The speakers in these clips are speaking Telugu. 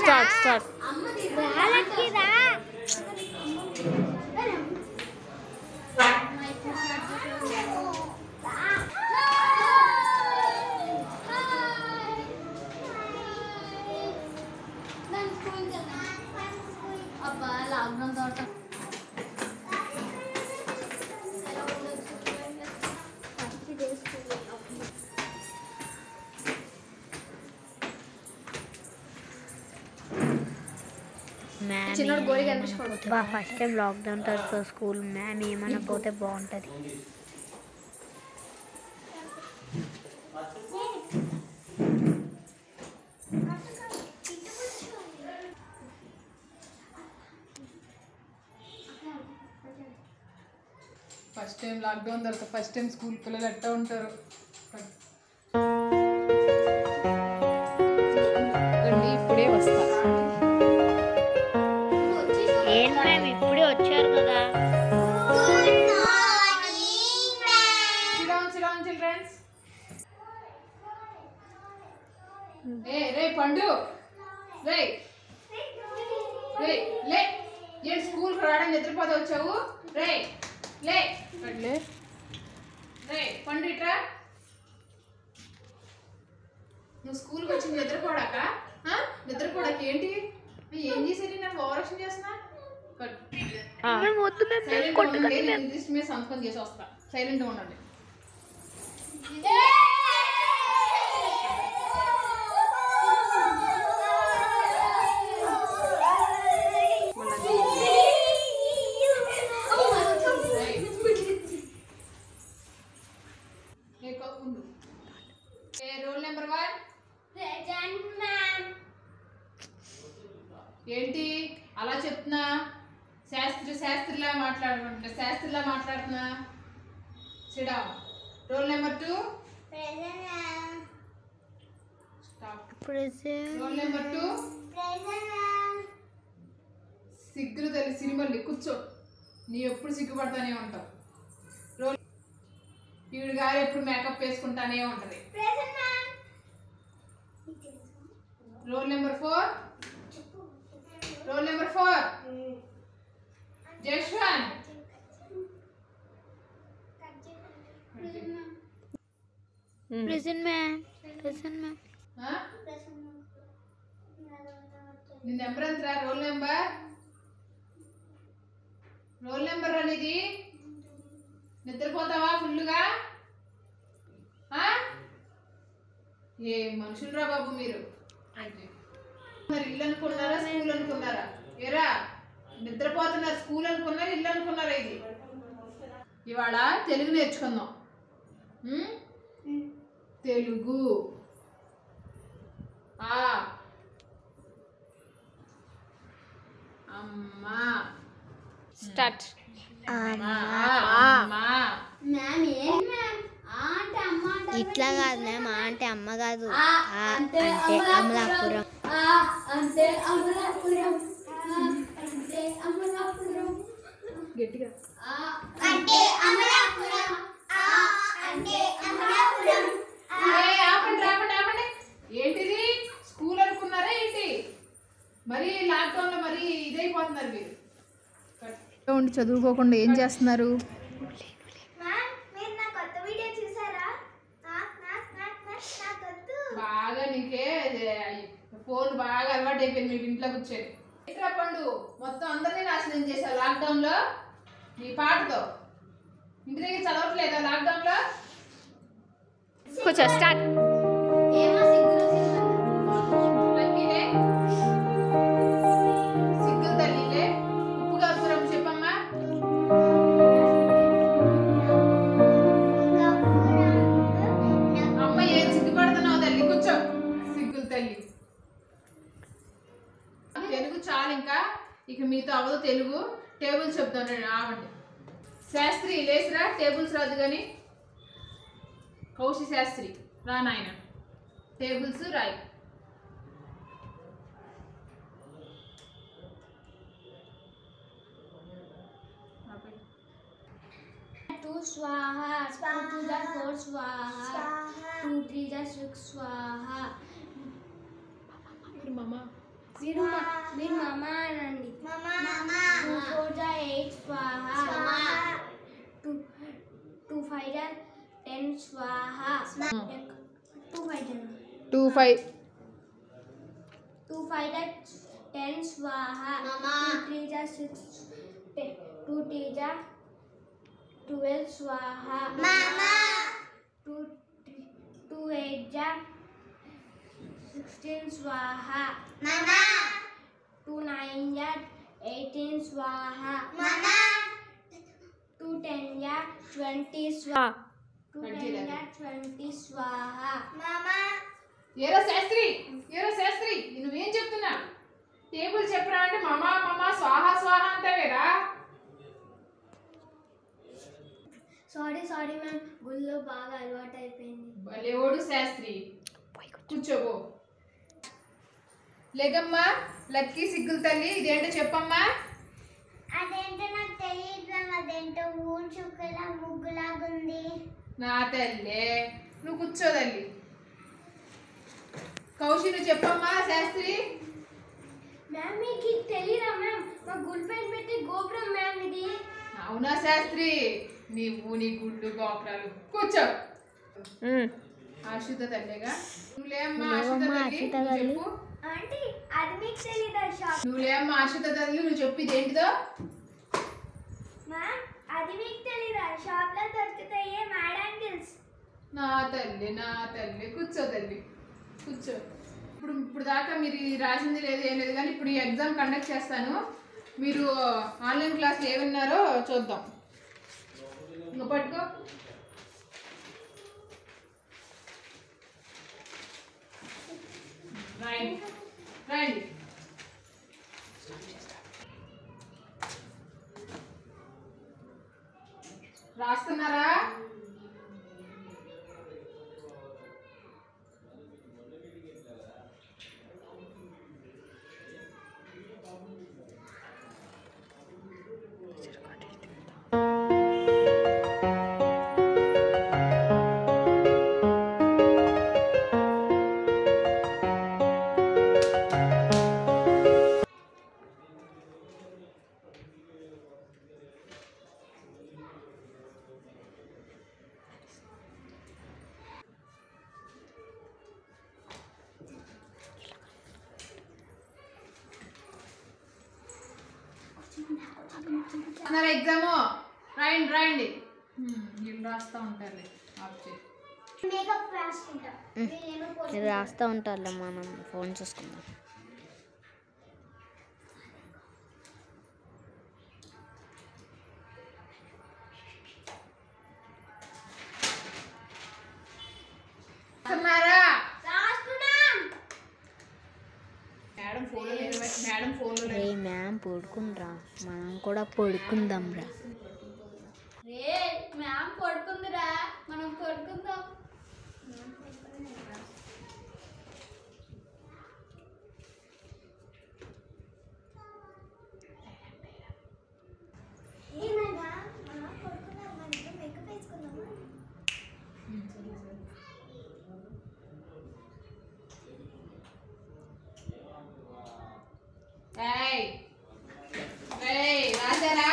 స్టార్ట్ స్టార్ట్ వాళ్ళకి రా అబ్బా లాక్డౌన్ తర్వాత చిన్నోడు గోరి కనిపించుకోడు బా ఫస్ట్ టైం లాక్డౌన్ తర్వాత స్కూల్ మ్యామ్ ఏమన్నా పోతే బాగుంటుంది ఫస్ట్ టైం లాక్డౌన్ తర్వాత ఫస్ట్ టైం స్కూల్ పిల్లలు ఎట్టా ఉంటారు రండి, ఇప్పుడే వస్తా ఏం మ్యామ్ ఇప్పుడే వచ్చారు కదా సిరామ్ సిరామ్ చిల్డ్రన్స్ ఏ రే పండు రే రే లే ఏంటి స్కూల్కి రావడానికి నిద్రపోతే వచ్చావు రే లే లే రే పండు ఇట్రా నువ్వు స్కూల్కి వచ్చి నిద్రపోడాక ఆ? నిద్రపోడాక ఏంటి నువ్వు ఏం చేసేది నాకు ఓవరాక్షన్ చేస్తున్నా మేము వద్దు మేము సైలెంట్ ఉండండి నేను లిస్ట్ మీద సంతకం చేసి వస్తా సైలెంట్ ఉండండి ఏ కో- ఉండు ఏ రోల్ నెంబర్ వన్ ఏంటి అలా చెప్తున్నా శాస్త్రి శాస్త్రిలా మాట్లాడుకుంటున్నా శాస్త్రిలా మాట్లాడుతున్నా సిడా roll number two stop roll number two సిగ్గులు తల్లి సినిమాలు కూర్చో నీ ఎప్పుడు సిగ్గుపడతానే ఉంటావు రోల్ ఈవిడ గారు ఎప్పుడు మేకప్ వేసుకుంటానే ఉంటది roll number four roll number four Jaswanth present ma'am present ma'am ఆ? నీ నెంబర్ ఎంతరా రోల్ నెంబర్ రోల్ నెంబర్ అనేది నిద్రపోతావా ఫుల్గా ఆ? ఏ మనుషులరా బాబు మీరు మరి ఇల్లు అనుకున్నారా స్కూల్ అనుకున్నారా ఏరా నిద్రపోతున్నారు స్కూల్ అనుకున్నారా ఇల్లు అనుకున్నారా ఇది ఇవాళ తెలుగు నేర్చుకుందాం ఉం? తెలుగు ఆ అమ్మ స్టార్ట్ అమ్మ అమ్మ మ్యామ్ ఏం మ్యామ్ ఆ అంటే అమ్మ అంటారు. ఇట్లా కాదు మ్యామ్ ఆ అంటే అమ్మ కాదు ఆ ఆ అంటే అంటే అమలాపురం ఆ అంటే అమలాపురం ఆ అంటే అమలాపురం గట్టిగా ఆ అంటే అమలాపురం ఆ అంటే అమలాపురం ఏయ్, ఆపండి ఆపండి ఆపండి ఏంటిది స్కూల్ అనుకున్నారా ఏంటి మరి లాక్డౌన్ లో మరి ఇదైపోతున్నారు మీరు ఉండి చదువుకోకుండా ఏం చేస్తున్నారు మ్యామ్ మీరు నా కొత్త వీడియో చూసారా నాకు నాకు నాకు నాకు నాకు వద్దు బాగా నీకే ఫోన్ బాగా అలవాటు అయిపోయింది మీకు ఇంట్లో కూర్చొని ఏంట్రా పండు మొత్తం అందరినీ నాశనం చేశావు లాక్డౌన్ లో నీ పాటతో ఇంటి దగ్గర చదవట్లేదా లాక్డౌన్ లో కూర్చో స్టార్ట్ ఏమో సిగ్గులు సిగ్గులు లక్కీలే సిగ్గులు తల్లిలే ఉప్పు కలుపురం చెప్పమ్మా అమ్మ ఏం సిగ్గుపడుతున్నావు తల్లి కూర్చో సిగ్గులు తల్లి తెలుగు చాలు ఇంకా ఇక మీతో అవ్వదు తెలుగు టేబుల్స్ చెప్తాను నేను ఆవండి శాస్త్రి లేచిరా టేబుల్స్ రాదు కానీ కౌశి శాస్త్రి రా నాయన టేబుల్స్ రాయి Two swaha, two to the four swaha, two three the six swaha. ఇప్పుడు మమ్మ మీరు మీరు మమ అనండి టూ ఫోర్ జా ఎయిట్ స్వాహ టూ టూ ఫైవ్ జా టెన్ స్వాహ టూ ఫైవ్ జా టూ ఫైవ్ టూ ఫైవ్ జా టెన్ స్వాహ టూ త్రీ జా సిక్స్ టూ టీ జా ట్వెల్వ్ స్వాహ టూ టూ ఎయిట్ జా సిక్స్టీన్ స్వాహ టూ నైన్ జా ఎయిటీన్ స్వాహ టూ టెన్ జా ట్వంటీ స్వాహ టూ టెన్ జా ట్వంటీ స్వాహ ఏరో శాస్త్రి ఏరో శాస్త్రి నువ్వేం చెప్తున్నా టేబుల్ చెప్పరా అంటే మమా మమా స్వాహ స్వాహ అంటావేరా సారీ సారీ మ్యామ్ గుళ్ళో బాగా అలవాటు అయిపోయింది భలేవాడు శాస్త్రి కూర్చోబో లేకమ్మా లక్కీ సిగ్గులు తల్లి ఇదేంటో చెప్పమ్మా అదేంటో నాకు తెలియదు మ్యామ్ అదేంటో ఊరు చుక్కలా ముగ్గులాగుంది నా తల్లే నువ్వు కూర్చో తల్లి కౌశి నువ్వు చెప్పమ్మా శాస్త్రి మ్యామ్ మీకు తెలియదా మ్యామ్ మా గుడ్ పైన పెట్టి గోపురం మ్యామ్ ఇది అవునా శాస్త్రి నీవు నీ గుళ్ళు గోపురాలు కూర్చో ఆశుద్ధ తల్లిగా నువ్వులేమ్మా ఆశుద్ధ నువ్వేమమ్మా తల్లి ఆశుద్ధ నువ్వు తల్లి? చెప్పు ఆంటీ అది మీకు తెలీదా షాప్ నువ్వులేమ్మా ఆశుద్ధ తల్లి నువ్వు చెప్పు ఇదేంటిదో మ్యామ్ అది మీకు తెలీదా షాప్ లో దొరుకుతాయి మ్యాడ్ యాంగిల్స్ నా తల్లి నా తల్లి కూర్చో తల్లి కూర్చో ఇప్పుడు ఇప్పుడు దాకా మీరు ఇది రాసింది లేదు ఏం లేదు కానీ ఇప్పుడు ఈ ఎగ్జామ్ కండక్ట్ చేస్తాను మీరు ఆన్లైన్ క్లాస్లో ఏమన్నారో చూద్దాం ఇంకా పట్టుకో రాయండి రాయండి రాస్తున్నారా రాస్తున్నారా ఎగ్జాము రాయండి రాయండి హ్మ్, వీళ్ళు రాస్తూ ఉంటారులే ఆఫ్ చేయి మేకప్ రాసుకుంటా మీరేమో ఇది రాస్తూ ఉంటారులే మనం ఫోన్ చూసుకుందాం రాస్తున్నారా రాస్తున్నాం మేడం ఫోన్లో లేదు మేడం ఫోన్లో రే లేదు మ్యామ్ పడుకుండ్రా మనం కూడా పడుకుందాం రా రే మ్యామ్ పడుకుందిరా మనం పడుకుందాం ఏయ్ ఏయ్ రాశారా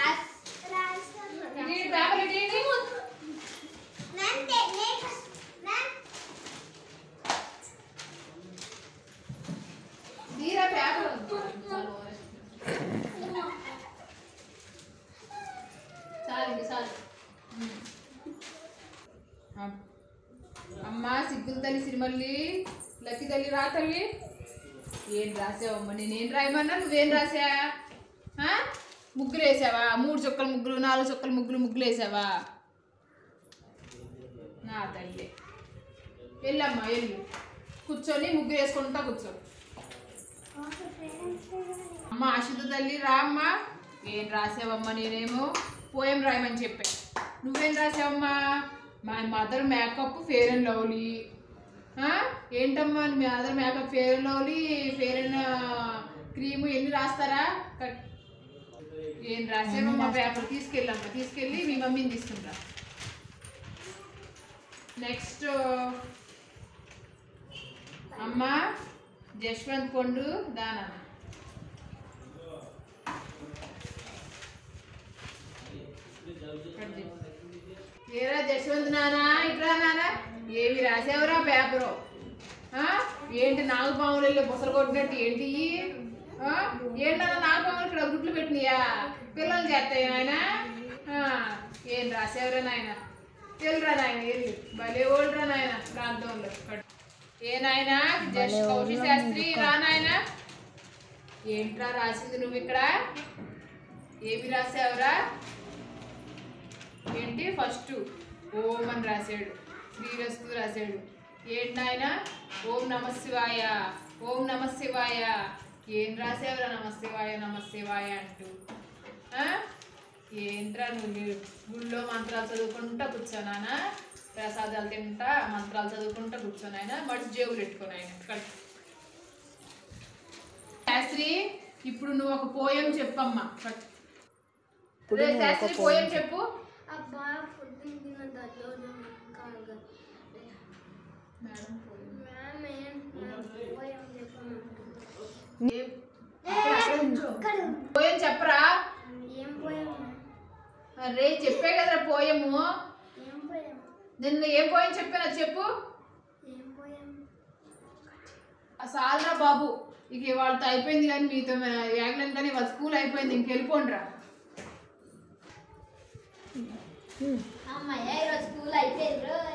ఇటు ఇటు పేపర్ ఇటు ఇటు. తీరా పేపర్ చాలు ఇంక చాలు అమ్- అమ్మా సిగ్గుల తల్లి సిరిమల్లి లక్కి తల్లి రా తల్లి ఏం రాసావమ్మా నేనేం రాయమన్నా నువ్వేం రాసా ఆ? ముగ్గులు వేసావా మూడు చుక్కల ముగ్గులు నాలుగు చుక్కల ముగ్గులు ముగ్గులు వేసావా నా తల్లి వెళ్ళమ్మా వెళ్ళు కూర్చొని ముగ్గురు వేసుకుంటా కూర్చో అమ్మ ఆశుద్ధ తల్లి రా అమ్మా ఏం రాసావమ్మా నేనేమో పోయం రాయమని చెప్పా నువ్వేం రాసావమ్మా మా mother makeup fair and lovely ఆ? ఏంటమ్మా మీ mother makeup fair and lovely fair and cream ఎన్ని రాస్తారా కట్ ఏం రాసావమ్మా పేపర్ తీసుకెళ్ళమ్మా తీసుకెళ్ళి మీ మమ్మీని తీసుకుంటా నెక్స్ట్ అమ్మా జశ్వంత్ పండు దానా ఏరా జశ్వంత్ నానా ఇట్రా నానా ఏమి రాసావురా పేపరు ఆ? ఏంటి నాగపాములు బుసలు కొట్టినట్టు ఏంటి ఆ? ఏంటన్నా నాగపాములు ఇక్కడ గుడ్లు పెట్టినాయా పిల్లలు చేస్తాయి నాయన ఏం రాసావురా నాయన వెళ్ళరా నాయన వెళ్ళి భలే ఓల్డ్రా నాయన ప్రాంతంలో ఏ నాయన జస్ట్ కౌశి శాస్త్రి రా నాయన ఏంట్రా రాసింది నువ్వు ఇక్కడ ఏమి రాసావురా ఏంటి ఫస్ట్ ఓం అని రాశాడు శ్రీరస్తు రాశాడు ఏంటి నాయన ఓం నమ శివాయ ఓం నమ శివాయ ఏం రాసావురా నమ శివాయ నమ శివాయ అంటూ ఆ? ఏంట్రా నువ్వు గుళ్ళో మంత్రాలు చదువుకుంటా కూర్చోనానా ప్రసాదాలు తింటా మంత్రాలు చదువుకుంటా కూర్చోనాయన మడిచి జేబులు పెట్టుకొని ఆయన కట్ శాస్త్రి ఇప్పుడు నువ్వు ఒక పోయం చెప్పమ్మా కట్ ఇప్పుడు రే, నువ్వు ఒక శాస్త్రి పోయం పోయం చెప్పు అబ్బా ఫుడ్ తిన్న దద్దోజనం కాగా మ్యామ్ ఏం పోయాం చెప్పమంటున్నారు ఏం- పోయం చెప్పరా ఏం పోయాం రే చెప్పే కదరా పోయము ఏం పోయాం నిన్న ఏం పోయం చెప్పాను అది చెప్పు ఏం పోయాం సాలరా బాబు ఇక వాళ్ళతో అయిపోయింది కానీ మీతో యాగ్నం కానీ వాళ్ళ స్కూల్ అయిపోయింది ఇంకెళ్ళిపోండిరా అమ్మయ్య ఈరోజు స్కూల్ అయిపోయింది